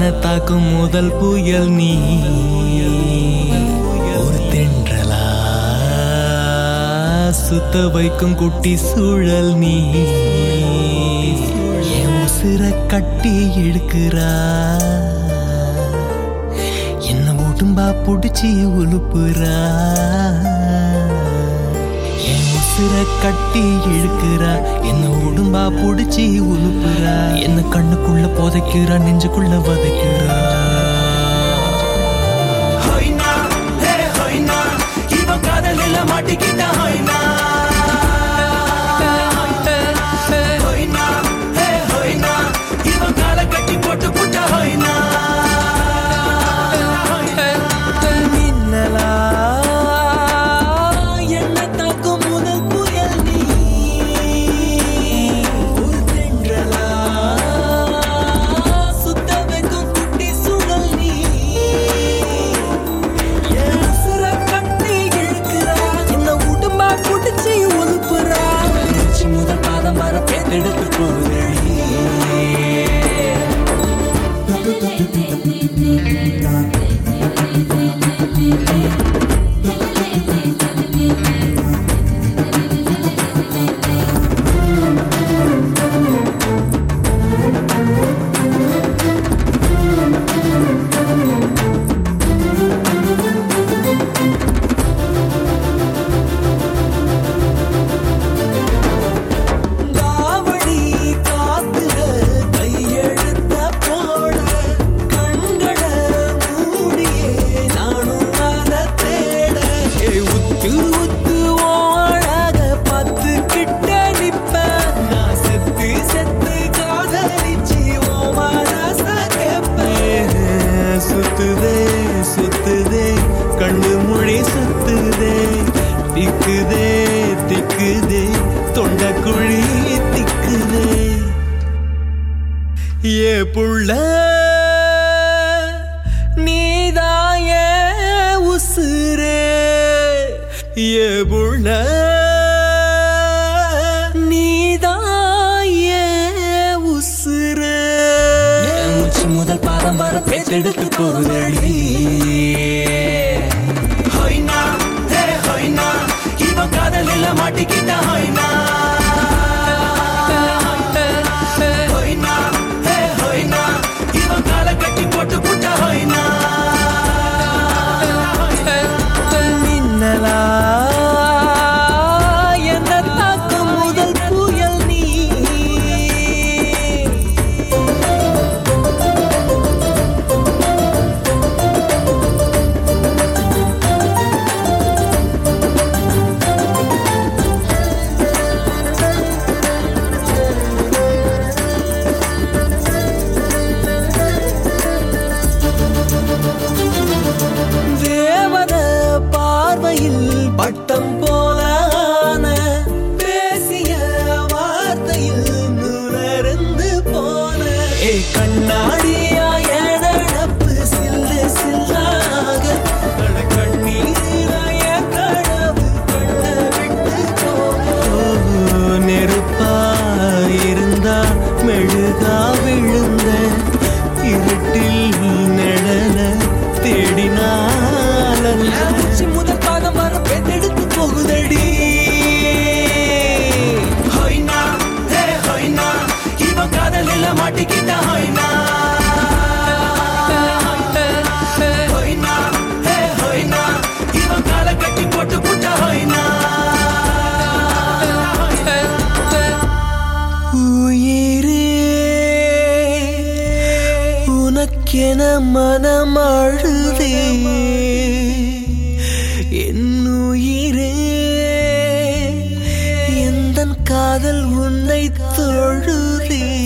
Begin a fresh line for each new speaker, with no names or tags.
என்ன தாக்கும் முதல் புயல் நீ ஒரு தென்றலா சுத்த வைக்கும் குட்டி சூழல் நீ என் உசிர கட்டி இழுக்கிறா என்ன உடும்பா புடிச்சு உழுப்புறா என் உசிர கட்டி இழுக்கிறா என்ன உடும்பா புடிச்சு உழுப்புறா என்ன கண்ணுக்குள்ள புதைக்கிறா நெஞ்சுக்குள்ள வதைக்கிறா
ஹொய்னா, ஹே ஹொய்னா, இவன் காதலில மாட்டிக்கிட்டா ஹொய்னா. ஹொய்னா, ஹே ஹொய்னா, இவன் காலை கட்டி போட்டு புட்டா ஹொய்னா.
மின்னலா என்ன தாக்கும் முதல் புயல் நீ ஒரு தென்றலா சுத்த வைக்கும் குட்டி சுழல் நீ என் உசுர கட்டி இழுக்கிறா என்ன உடும்பா புடிச்சு உழுப்புறா நெஞ்சு முதல் பாதம் வர பேத்தெடுத்து போகுதடி தாவணி காத்துல கையெழுத்த போட கண்கள மூடியே நானும் அத தேட ஏய், உத்து உத்து ஓழக பத்து கிட்ட நிப்ப நான் செத்து செத்து காதலிச்சு ஓ மனச கேப்பேன் சுத்துதே சுத்துதே கண்ணு மொழி சுத்துதே திக்குதே திக்குதே தொண்டை குழி திக்குதே ஏ புள்ள நீதாய உசுரே ஏ புள்ள நீதாய உசுரே என் மூச்சு முதல் பாதம் வர பேச்செடுத்து போகுதடி
ஹொய்னா, ஹே ஹொய்னா, இவன் காதலில மாட்டிக்கிட்டா ஹொய்னா. ஹொய்னா, ஹே ஹொய்னா, இவன் காலை கட்டி போட்டு புட்டா ஹொய்னா.
மின்னலா என்ன தாக்கும் முதல் புயல் நீ தேவத பார்வையில் பட்டம் போல ஆன பேசிய வார்த்தையில் நுணர்ந்து போன ஏ கண்ணாடியா என் நடப்பு சில்லு சில்லாக அட கண்ணீராய கனவு கண்ண விட்டு போக நெருப்பா இருந்தா மெழுகா விழுந்த இருட்டில் நிழல தேடினால முதல் பாதம் வர பெண்ணெடுத்து போகுதடி
ஹொய்னா, ஹே ஹொய்னா, இவன் காதலில மாட்டிக்கிட்டா ஹொய்னா. ஹொய்னா, ஹே ஹொய்னா, இவன் காலை கட்டி போட்டு புட்டா ஹொய்னா.
உயிரே உனக்கென மனம் அழுதே என் உயிரே எந்தன் காதல் உன்னை தொழுதே